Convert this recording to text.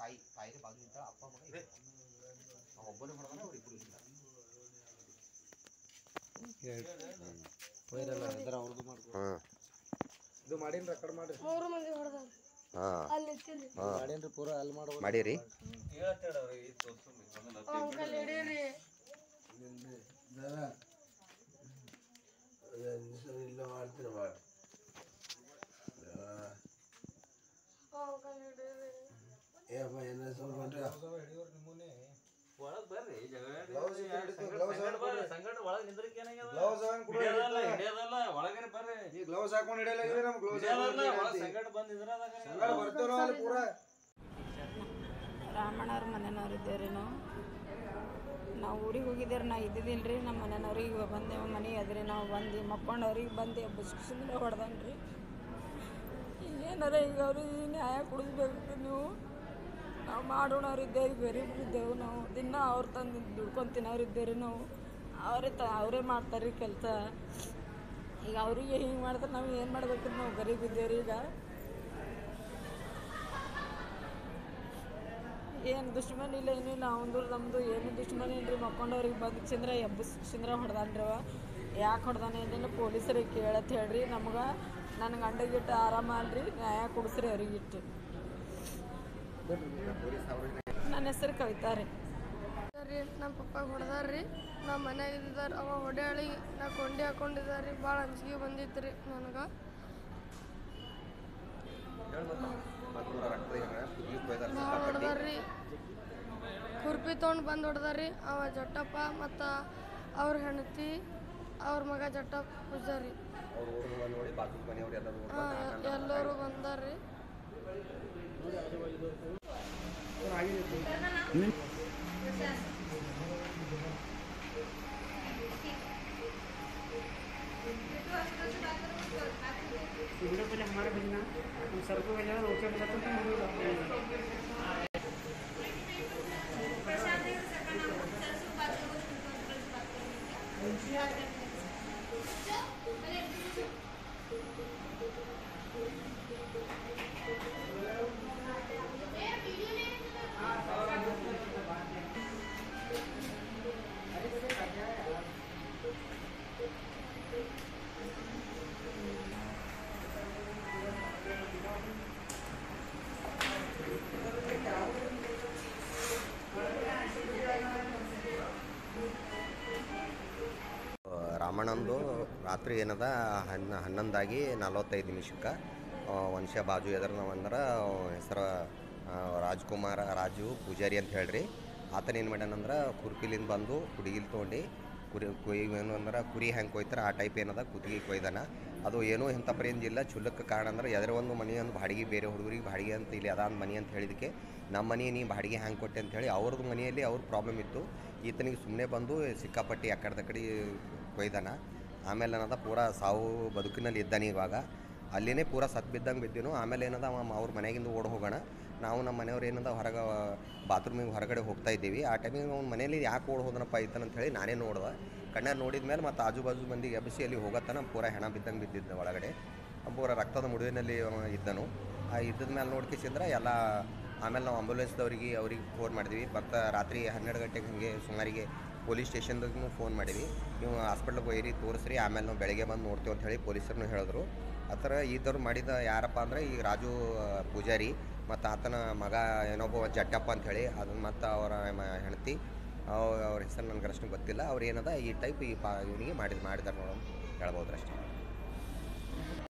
ತಾಯಿ ತಾಯಿಗೆ ಬಾಜು ನಿಂತ ಅಪ್ಪ ಮಗ ಇಬ್ರು. ಅವ ಒಬ್ಬನೇ ಹೊಡೆದಾನ ಅವ್ರು ಇಬ್ರು ಇಲ್ಲ ಹಾಂ ಇದು ಮಾಡೀನಿ ರೆಕಾರ್ಡ್ ಮಾಡ್ರಿ ಮೂರು ಮಂದಿ ಹೊಡೆದ ಹಾಂ ಅಲ್ಲಿ ನಿಂತಿರಿ ಹಾಂ ಮಾಡೇನ್ರಿ ಪೂರ ಅಲ್ಲಿ ಮಾಡೋ ಮಾಡೀರಿ ಅಂಕಲ್ ಹಿಡೀರಿ ಇಲ್ಲ ಮಾಡ್ತೀನಿ ಮಾಡಿ ಅಂಕಲ್ ಹಿಡೀರಿ ಏಪ್ಪ ಏನ ಸ್ವಲ್ಪ ಹೊಂಟ್ರಿ ಒಳಗ್ ಬರ್ರಿ ಜಗಳ Gloves ಇದ್ರೆ ಹಿಡಿತು, gloves ಹಾಕ್ಬಿಡ್ರಿ. ಬರ್ರಿ, ಸಂಗಡ ಒಳಗ್ ನಿಂದ್ರಕ್ ಏನಾಗ್ಯದ? ಗ್ಲೌಸ್ ಹಾಕೊಂಡ್ ಕೂಡ ಹಿಡಿಯೋದಲ್ಲ, ಹಿಡಿಯೋದಲ್ಲ, ಒಳಗೇನೆ ಬರ್ರಿ ಈ ಗ್ಲೌಸ್ ಹಾಕೊಂಡು ಹಿಡಿಯಲ್ಲ ನಮ್ ಗ್ಲೌಸ್ ಹಿಡಿಯೋದಲ್ಲ, ಒಳಗ್ ಸಂಗಡ ಬಂದ್ ನಿಂದ್ರದಾಗ ಸಂಗಡ ಬರ್ತೇವ್ ನಾವು ಅಲ್ಲಿ ಪೂರ ರಾಮಣ್ಣವ್ರ ಮನೆಯವ್ರು ಇದ್ದೇವ್ರಿ ನಾವು ನಾವು ಊರಿಗೆ ಹೋಗಿದ್ದೇವ್ರಿ ನಾ ಇದ್ದಿದ್ದಿಲ್ಲ ರೀ ನಮ್ಮ ಮನೆಯವ್ರಿಗೆ ಬಂದೇವು ಮನೆ ಅದ್ರಿ ನಾವು ಬಂದು ಮಕ್ಕೊಂಡವ್ರಿಗೆ ಬಂದು ಬುಸ್ಕಿಸಿದ್ರೆ ಹೊಡೆದನ್ರಿ ಏನಾರ ಈಗ ಅವ್ರಿಗೆ ನ್ಯಾಯ ಕೊಡಿಸ್ಬೇಕು ನೀವು ನಾವು ಮಾಡೋಣವ್ರು ಇದ್ದೇವೆ ಗರೀಬ್ರು ಇದ್ದೇವೆ ನಾವು ದಿನ ಅವ್ರು ತಂದು ದುಡ್ಕೊಂಡು ತಿನ್ನೋರು ಇದ್ದೇವ್ರಿ ನಾವು ಅವರೇ ತ ಅವರೇ ಮಾಡ್ತಾರೆ ಕೆಲಸ ಈಗ ಅವರಿಗೆ ಹಿಂಗೆ ಮಾಡಿದ್ರೆ ನಾವು ಏನು ಮಾಡ್ಬೇಕ್ರಿ ನಾವು ಗರೀಬ್ ಇದ್ದೇವ್ರಿ ಈಗ ಏನು ದುಶ್ಮನ್ ಇಲ್ಲ ಏನೂ ಇಲ್ಲ ಅವಂದು ನಮ್ಮದು ಏನು ದುಶ್ಮನ್ ಇಲ್ರಿ ಮಕ್ಕೊಂಡವ್ರಿಗೆ ಬಂದು ಚಿಂದ್ರ ಎಬ್ಬಸಿಂದ್ರ ಹೊಡೆದಾನ್ರಿ ಅವ ಯಾಕೆ ಹೊಡೆದಾನ ಏನಿಲ್ಲ ಪೊಲೀಸರಿಗೆ ಕೇಳತ್ ಹೇಳ್ರಿ ನಮ್ಗೆ ನನ್ನ ಗಂಡಗಿಟ್ಟು ಆರಾಮ ಅಲ್ರಿ ನ್ಯಾಯ ಕೊಡಿಸ್ರಿ ಅವ್ರಿಗಿಟ್ಟು ನನ್ನ ಹೆಸರು ಕವಿತಾ ರೀ ರೀ ನಮ್ಮ ಪಪ್ಪ ಹೊಡೆದಾರ್ರಿ ನಮ್ಮ ಮನ್ಯಾಗ ಇದ್ದಿದ್ದಾರ ಅವ ಹೊಡ್ಯಾಳಿ ನಾ ಕೊಂಡಿ ಹಾಕೊಂಡಿದ್ದಾರ್ರಿ ಭಾಳ ಅಂಜಿಕೆ ಬಂದಿತ್ತು ರೀ ನನಗೆ ಭಾಳ ಹೊಡೆದಾರ್ರಿ ಕುರ್ಪಿ ತೊಗೊಂಡು ಬಂದು ಹೊಡೆದಾರ್ರಿ ಅವ ಜಟ್ಟಪ್ಪ ಮತ್ತು ಅವ್ರ ಹೆಂಡತಿ ಅವ್ರ ಮಗ ಜಟ್ಟಪ್ಪ ಪೂಜಾರಿ ಅವ್ರು ಓಡುವ ನೋಡಿ ಬಾಜು ಮನೆಯವ್ರು ಎಲ್ಲರೂ ಹಾಂ ಎಲ್ಲರೂ ಬಂದಾರ್ರಿ वीडियो पहले हमारा भेजना हम सर को भेजा ओके बोला तो तुम वीडियो भेजना ರಾಮಣ್ಣಂದು ರಾತ್ರಿ ಏನದ ಹನ್ನ ಹನ್ನೊಂದಾಗಿ ನಲವತ್ತೈದು ನಿಮಿಷಕ್ಕೆ ವಂಶ ಬಾಜು ಎದ್ರ ನಾವಂದ್ರೆ ಹೆಸರು ರಾಜ್ಕುಮಾರ ರಾಜು ಪೂಜಾರಿ ಅಂತ ಹೇಳ್ರಿ ಆತನ ಏನು ಮಾಡ್ಯಾನಂದ್ರೆ ಕುರ್ಪಿಲಿಂದ ಬಂದು ಹುಡುಗಿಲ್ ತೊಗೊಂಡು ಕುರಿ ಕೊಯ್ ಏನು ಅಂದ್ರೆ ಕುರಿ ಹೆಂಗೆ ಕೊಯ್ತಾರೆ ಆ ಟೈಪ್ ಏನದ ಕುತ್ತಿಗೆ ಕೊಯ್ದಾನ ಅದು ಏನೂ ಇಂಥ ಪ್ರೇಂಜ್ ಇಲ್ಲ ಚುಲ್ಲಕ್ಕೆ ಕಾರಣ ಅಂದ್ರೆ ಎದ್ರ ಒಂದು ಮನೆ ಒಂದು ಬಾಡಿಗೆ ಬೇರೆ ಹುಡುಗರಿಗೆ ಬಾಡಿಗೆ ಅಂತ ಇಲ್ಲಿ ಅದ ಮನೆ ಅಂತ ಹೇಳಿದಕ್ಕೆ ನಮ್ಮ ಮನೆ ನೀ ಬಾಡಿಗೆ ಹ್ಯಾಂಗೆ ಕೊಟ್ಟೆ ಅಂತ ಹೇಳಿ ಅವ್ರದ್ದು ಮನೆಯಲ್ಲಿ ಅವ್ರ ಪ್ರಾಬ್ಲಮ್ ಇತ್ತು ಈತನಿಗೆ ಸುಮ್ಮನೆ ಬಂದು ಸಿಕ್ಕಾಪಟ್ಟಿ ಆ ಕಡೆ ಕಡೆ ಕೊಯ್ದಾನ ಆಮೇಲೆ ಏನದ ಪೂರಾ ಸಾವು ಬದುಕಿನಲ್ಲಿ ಇದ್ದಾನೆ ಇವಾಗ ಅಲ್ಲಿನೇ ಪೂರಾ ಸತ್ ಬಿದ್ದಂಗೆ ಬಿದ್ದೀನು ಆಮೇಲೆ ಏನದ ಅವ ಅವ್ರ ಮನೆಗಿಂದ ಓಡ್ ಹೋಗೋಣ ನಾವು ನಮ್ಮ ಮನೆಯವ್ರು ಏನದ ಹೊರಗೆ ಬಾತ್ರೂಮಿಗೆ ಹೊರಗಡೆ ಹೋಗ್ತಾ ಇದ್ದೀವಿ ಆ ಟೈಮಿಗೆ ಅವ್ನ ಮನೇಲಿ ಯಾಕೆ ಓಡ್ ಹೋದನಪ್ಪ ಐತನ ಅಂತ ಹೇಳಿ ನಾನೇ ನೋಡ್ದೆ ಕಣ್ಣಾರ ನೋಡಿದ ಮೇಲೆ ಮತ್ತು ಆಜು ಬಾಜು ಮಂದಿಗೆ ಎಬ್ಬಿಸಿ ಅಲ್ಲಿ ಹೋಗತ್ತನ ಪೂರಾ ಹೆಣ ಬಿದ್ದಂಗೆ ಬಿದ್ದಿದ್ದ ಒಳಗಡೆ ಪೂರ ರಕ್ತದ ಮುಡುವಿನಲ್ಲಿ ಅವ ಇದ್ದನು ಆ ಇದ್ದದ ಮೇಲೆ ನೋಡ್ಕಿಸಿದ್ರೆ ಎಲ್ಲ ಆಮೇಲೆ ನಾವು ಆಂಬುಲೆನ್ಸ್ದವ್ರಿಗೆ ಅವ್ರಿಗೆ ಫೋನ್ ಮಾಡಿದ್ವಿ ಮತ್ತು ರಾತ್ರಿ ಹನ್ನೆರಡು ಗಂಟೆಗೆ ಹಾಗೆ ಸುಮಾರಿಗೆ ಪೊಲೀಸ್ ಸ್ಟೇಷನ್ದಾಗೂ ಫೋನ್ ಮಾಡಿವಿ ನೀವು ಹಾಸ್ಪಿಟ್ಲಿಗೆ ಹೋಗಿರಿ ತೋರಿಸ್ರಿ ಆಮೇಲೆ ನಾವು ಬೆಳಗ್ಗೆ ಬಂದು ನೋಡ್ತೀವಿ ಅಂತ ಹೇಳಿ ಪೊಲೀಸರನ್ನು ಹೇಳಿದ್ರು ಆ ಥರ ಈ ಥರ ಮಾಡಿದ ಯಾರಪ್ಪ ಅಂದರೆ ಈ ರಾಜು ಆ, ಪೂಜಾರಿ ಮತ್ತು ಆತನ ಮಗ ಏನೊಬ್ಬ ಜಟ್ಟಪ್ಪ ಅಂತ ಹೇಳಿ ಅದನ್ನ ಮತ್ತು ಅವರ ಮ- ಹೆಂಡತಿ ಅವ್- ಅವ್ರ ಹೆಸರು ನನಗೆ ಅಷ್ಟು ಗೊತ್ತಿಲ್ಲ ಅವ್ರು ಏನದ ಈ ಟೈಪ್ ಈ ಪಾ ಇವನಿಗೆ ಮಾಡಿದ್ ಮಾಡಿದಾರೆ ನೋಡೋಣ ಹೇಳ್ಬೋದ್ರಷ್ಟೇ